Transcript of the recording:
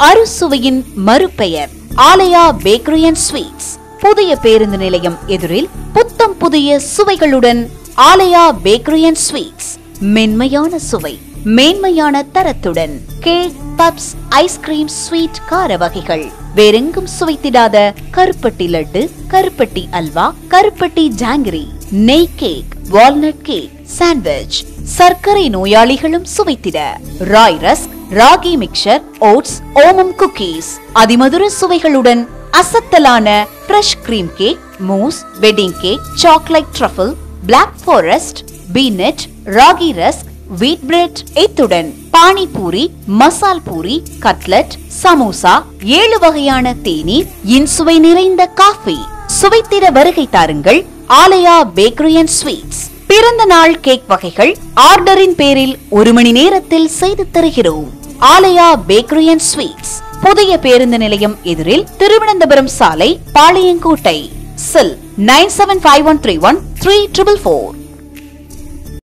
அறுசுவையின் மறுபெயர் ஆலயா bakery and sweets புதிய பேருந்து நிலையம் எதிரில் புத்தம் புதிய சுவைகளுடன் ஆலயா பேக்கரி அண்ட் ஸ்வீட்ஸ் மென்மையான சுவை மேன்மையான தரத்துடன் கேக் பப்ஸ் ஐஸ்கிரீம் ஸ்வீட் கார வகைகள் வேறெங்கும் சுவைத்திடாத கருப்பட்டி லட்டு கருப்பட்டி அல்வா கருப்பட்டி ஜாங்கிரி நெய் கேக் வால்நட் கேக் சாண்ட்விச் சர்க்கரை நோயாளிகளும் சுவைத்திட ராய் ரஸ்க் ராகி மிக்சர் ஓட்ஸ் ஓமம் குக்கீஸ் அதிமதுர சுவைகளுடன் அசத்தலான fresh cream cake mousse wedding cake chocolate truffle black forest peanut ragi rusk wheat bread இத்துடன் பானிபூரி மசால் பூரி கட்லட் சமோசா ஏழு வகையான தேநீர் இன்சுவை நிறைந்த காஃபி சுவைத்திட வருகை தாருங்கள் ஆலயா பேக்கரி அண்ட் ஸ்வீட்ஸ் பிறந்த நாள் கேக் வகைகள் ஆர்டரின் பேரில் ஒரு மணி நேரத்தில் செய்து தருகிறோம் ஆலயா பேக்கரி அண்ட் ஸ்வீட்ஸ் புதிய பேருந்து நிலையம் எதிரில் திருவனந்தபுரம் சாலை Palayamkottai cell nine seven five one three one three triple four